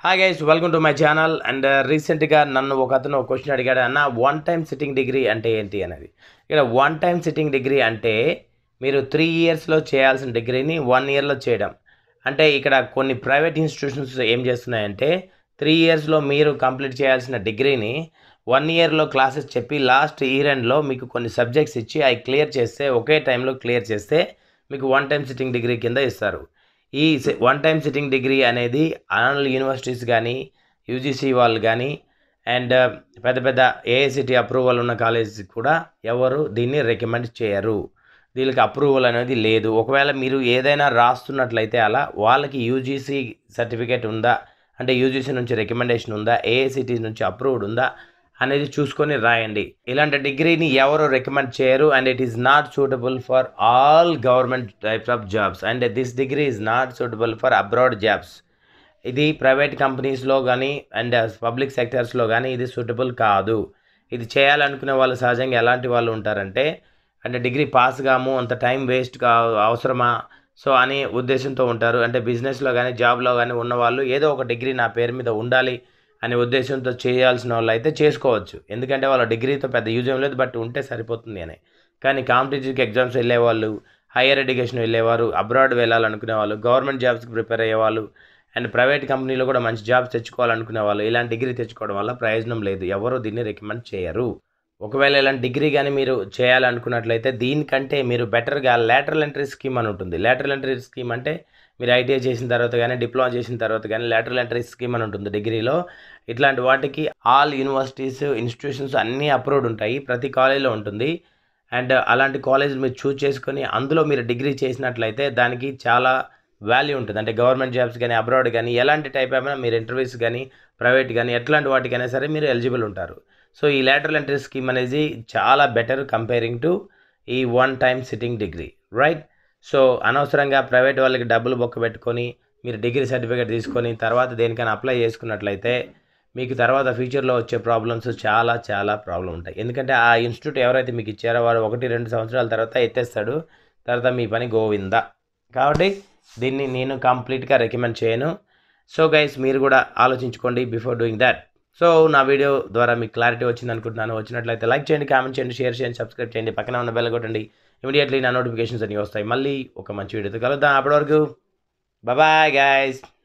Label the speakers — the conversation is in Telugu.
Speaker 1: hi guys welcome to my channel and రీసెంట్గా నన్ను ఒక అతను ఒక క్వశ్చన్ అడిగాడు అన్న వన్ టైం సిట్టింగ్ డిగ్రీ అంటే ఏంటి అనేది ఇక్కడ వన్ టైం సిట్టింగ్ డిగ్రీ అంటే మీరు త్రీ ఇయర్స్లో చేయాల్సిన డిగ్రీని వన్ ఇయర్లో చేయడం అంటే ఇక్కడ కొన్ని ప్రైవేట్ ఇన్స్టిట్యూషన్స్ ఏం చేస్తున్నాయంటే త్రీ ఇయర్స్లో మీరు కంప్లీట్ చేయాల్సిన డిగ్రీని వన్ ఇయర్లో క్లాసెస్ చెప్పి లాస్ట్ ఇయర్ ఎండ్లో మీకు కొన్ని సబ్జెక్ట్స్ ఇచ్చి అవి క్లియర్ చేస్తే ఒకే టైంలో క్లియర్ చేస్తే మీకు వన్ టైం సిట్టింగ్ డిగ్రీ కింద ఇస్తారు ఈ వన్ టైం సిట్టింగ్ డిగ్రీ అనేది ఆనల్ యూనివర్సిటీస్ కానీ యూజీసీ వాళ్ళు కానీ అండ్ పెద్ద పెద్ద ఏఐసిటీ అప్రూవల్ ఉన్న కాలేజ్ కూడా ఎవరు దీన్ని రికమెండ్ చేయరు దీనికి అప్రూవల్ అనేది లేదు ఒకవేళ మీరు ఏదైనా రాస్తున్నట్లయితే అలా వాళ్ళకి యూజీసీ సర్టిఫికేట్ ఉందా అంటే యూజీసీ నుంచి రికమెండేషన్ ఉందా ఏఐసిటీ నుంచి అప్రూవ్డ్ ఉందా అనేది చూసుకొని రాయండి ఇలాంటి డిగ్రీని ఎవరు రికమెండ్ చేయరు and it is not suitable for all government types of jobs and this degree is not suitable for abroad jobs ఇది ప్రైవేట్ కంపెనీస్లో కానీ అండ్ పబ్లిక్ సెక్టర్స్లో కానీ ఇది సూటబుల్ కాదు ఇది చేయాలనుకునే వాళ్ళు సహజంగా ఎలాంటి వాళ్ళు ఉంటారంటే అంటే డిగ్రీ పాస్ కాము అంత టైం వేస్ట్ కా అవసరమా సో అనే ఉద్దేశంతో ఉంటారు అంటే బిజినెస్లో కానీ జాబ్లో కానీ ఉన్నవాళ్ళు ఏదో ఒక డిగ్రీ నా పేరు మీద ఉండాలి అనే ఉద్దేశంతో చేయాల్సిన వాళ్ళు అయితే చేసుకోవచ్చు ఎందుకంటే వాళ్ళ డిగ్రీతో పెద్ద యూజ్ ఏం లేదు బట్ ఉంటే సరిపోతుంది అని కానీ కాంపిటేటివ్ ఎగ్జామ్స్ వెళ్ళేవాళ్ళు హైయర్ ఎడ్యుకేషన్ వెళ్ళేవారు అబ్రాడ్ వెళ్ళాలనుకునే వాళ్ళు గవర్నమెంట్ జాబ్స్కి ప్రిపేర్ అయ్యేవాళ్ళు అండ్ ప్రైవేట్ కంపెనీలో కూడా మంచి జాబ్స్ తెచ్చుకోవాలనుకునే వాళ్ళు ఇలాంటి డిగ్రీ తెచ్చుకోవడం వల్ల ప్రయోజనం లేదు ఎవరు దీన్ని రికమెండ్ చేయరు ఒకవేళ ఇలాంటి డిగ్రీ కానీ మీరు చేయాలనుకున్నట్లయితే దీనికంటే మీరు బెటర్గా లేటరల్ ఎంట్రీ స్కీమ్ అని ఉంటుంది లేటరల్ ఎంట్రీ స్కీమ్ అంటే మీరు ఐటీఐ చేసిన తర్వాత కానీ డిప్లొమా చేసిన తర్వాత కానీ లేటరల్ ఎంట్రీ స్కీమ్ అని ఉంటుంది డిగ్రీలో ఇట్లాంటి వాటికి ఆల్ యూనివర్సిటీస్ ఇన్స్టిట్యూషన్స్ అన్నీ అప్రూవ్డ్ ఉంటాయి ప్రతి కాలేజీలో ఉంటుంది అండ్ అలాంటి కాలేజ్ మీరు చూస్ చేసుకొని అందులో మీరు డిగ్రీ చేసినట్లయితే దానికి చాలా వాల్యూ ఉంటుంది అంటే గవర్నమెంట్ జాబ్స్ కానీ అబ్రాడ్ కానీ ఎలాంటి టైప్ అయినా మీరు ఇంటర్వ్యూస్ కానీ ప్రైవేట్ కానీ ఎట్లాంటి వాటికైనా సరే మీరు ఎలిజిబుల్ ఉంటారు సో ఈ లేటరల్ ఎంట్రీ స్కీమ్ అనేది చాలా బెటర్ కంపేరింగ్ టు ఈ one time sitting degree right so అనవసరంగా ప్రైవేట్ వాళ్ళకి డబ్బులు బొక్క పెట్టుకొని మీరు డిగ్రీ సర్టిఫికేట్ తీసుకొని తర్వాత దేనికైనా అప్లై చేసుకున్నట్లయితే మీకు తర్వాత ఫ్యూచర్లో వచ్చే ప్రాబ్లమ్స్ చాలా చాలా ప్రాబ్లం ఉంటాయి ఎందుకంటే ఆ ఇన్స్టిట్యూట్ ఎవరైతే మీకు ఇచ్చారో వాడు ఒకటి రెండు సంవత్సరాల తర్వాత ఎత్తేస్తాడు తర్వాత మీ పని గోవిందా కాబట్టి దీన్ని నేను కంప్లీట్గా రికమెండ్ చేయను సో గైస్ మీరు కూడా ఆలోచించుకోండి బిఫోర్ డూయింగ్ దాట్ సో నా వీడియో ద్వారా మీకు క్లారిటీ వచ్చింది అనుకుంటున్నాను వచ్చినట్లయితే లైక్ చేయండి కామెంట్ చేయండి షేర్ చేయండి సబ్స్క్రైబ్ చేయండి పక్కన ఉన్న బెల్ కొట్టండి ఇమీడియట్లీ నా నోటిఫికేషన్స్ అన్నీ వస్తాయి మళ్ళీ ఒక మంచి వీడియోతో కలుద్దాం అప్పటి వరకు బాయ్ గైస్